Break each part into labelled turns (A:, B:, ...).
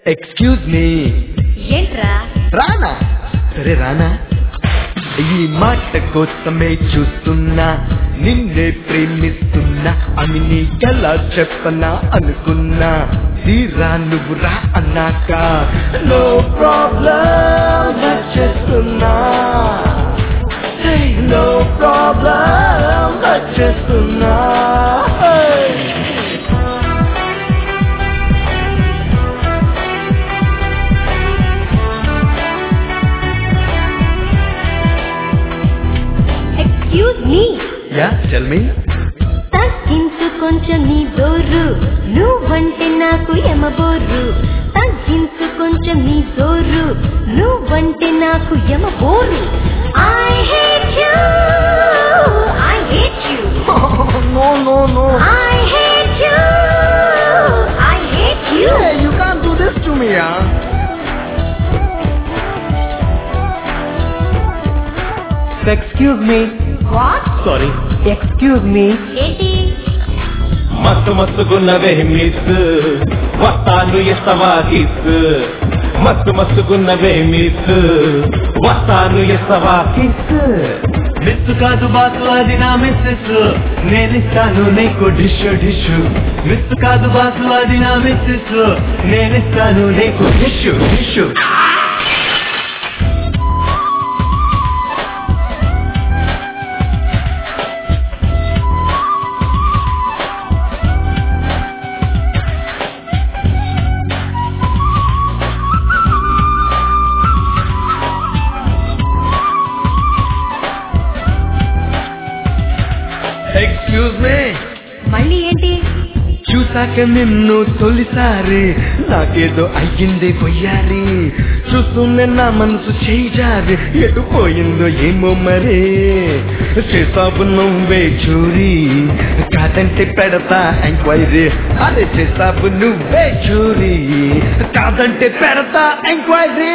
A: Excuse me
B: ఏంట్రా
A: రానా సరే రానా ఈ మాట కోసమే చూస్తున్నా నిన్నే ప్రేమిస్తున్నా అని నీకెలా చెప్పనా అనుకున్నా తీరా నువ్వు రా అన్నాక నో ప్రాబ్లం చేస్తున్నా నో ప్రాబ్లం చేస్తున్నా
B: excuse me
A: yeah tell me
B: తగ్గించు కొంచెం నీ జోరు నువ్వంటే నాకు ఎమబోరు తగ్గించు కొంచెం నీ జోరు నువ్వంటే నాకు ఎమబోరు I hate you I hate you
A: no no no
B: I hate you I hate you
A: Hey, you can't do this to me, yeah? Excuse me.
B: What
A: Sorry. Excuse me.
B: ఏంటి
C: మస్తు మస్తుగున్నవే మిస్ వస్తాను ఇస్తవా కిస్ మస్తు మస్తుగున్నవే miss వస్తాను ఇస్తవా kiss miss కాదు boss అది నా మిస్సెస్ నేనిస్తాను నీకు డిష్ డిష్ మిస్ కాదు బాసు అది నా మిస్సెస్ నేనిస్తాను నీకు డిష్ డిష్
A: ఎక్స్క్యూజ్ మీ
B: మళ్ళీ ఏంటి
A: చూసాక నిన్ను తొలిసారి నాకేదో అయ్యింది పొయ్యారి చూస్తూనే నా మనసు చేజారి ఎటు పోయిందో ఏమో మరే చేసావు నువ్వే చూరి కాదంటే పెడతా ఎంక్వైరీ అదే చేసావు నువ్వే చూరి కాదంటే పెడతా enquiry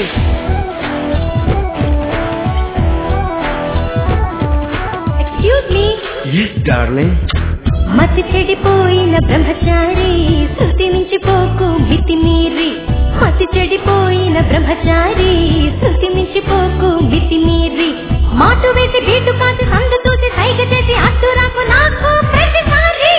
B: excuse me
A: yes darling
B: మతి చెడిపోయిన బ్రహ్మచారి శృతి మించిపోకు మితి మీరి మతి చెడిపోయిన బ్రహ్మచారి శృతి మించిపోకు మితి మీరి మాటు వేసి బీటు కాసి సందు చూసి సైగ చేసి అడ్డు రాకు నాకు ప్రతిసారి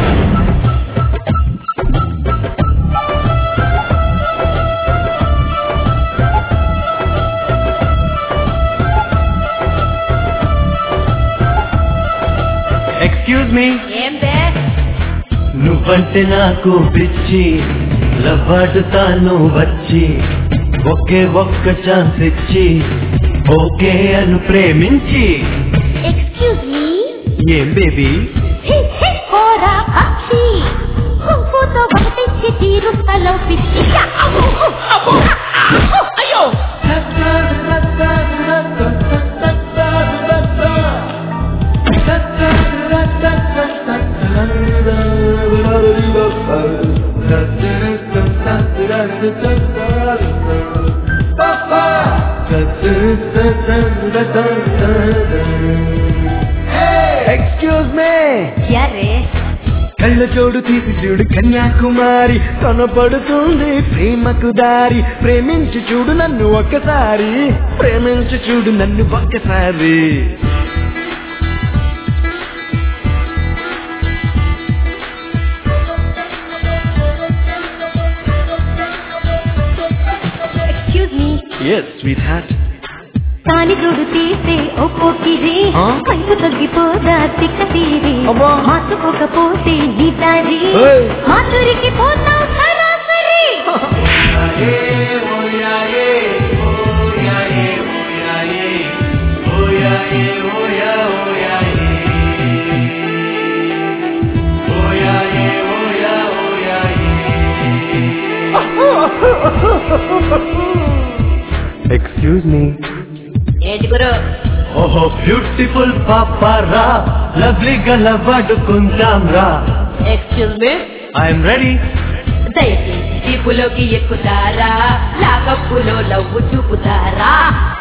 C: ఎక్స్క్యూజ్ మీ
B: ఏం బే
C: నువ్వంటే నాకు పిచ్చి లవ్వాడుతాను వచ్చి ఒకే ఒక్క ఛాన్స్ ఇచ్చి ఓకే అను ప్రేమించి
B: ఎక్స్క్యూజ్ మీ
C: ఏం బేబీ
B: కోరా పక్షి కుంకుతో ఒకటిచ్చి తీరుస్తలో పిచ్చి అయ్యో
A: ఎక్స్క్యూజ్ మీ
B: యారే
A: కళ్ళ జోడు తీసి చూడు కన్యాకుమారి కనపడుతుంది ప్రేమకు దారి ప్రేమించి చూడు నన్ను ఒక్కసారి ప్రేమించి చూడు నన్ను ఒక్కసారి
B: excuse me
A: yes sweetheart
B: తాని జోడు తీసే ఒక్కొక్కిరి
A: ఆ?
B: కంకు తగ్గిపోదా తిక్క తీరి
A: అబ్బా.
B: మాసుకోకపోతే నీ దారి
A: ఏయ్.
B: మాటూరికి పోతావు సరాసరి
A: ఎక్స్క్యూజ్ మీ
B: ఏంటి గురు
C: ఓహో బ్యూటిఫుల్ పాపారా లవ్లీ గల వాడుకుందాం రా
B: ఎక్స్క్యూజ్ మీ
C: ఐఎమ్ రెడీ
B: దయచేసి జీపులోకి ఎక్కుతారా లాకప్పులో లవ్వు చూపుతారా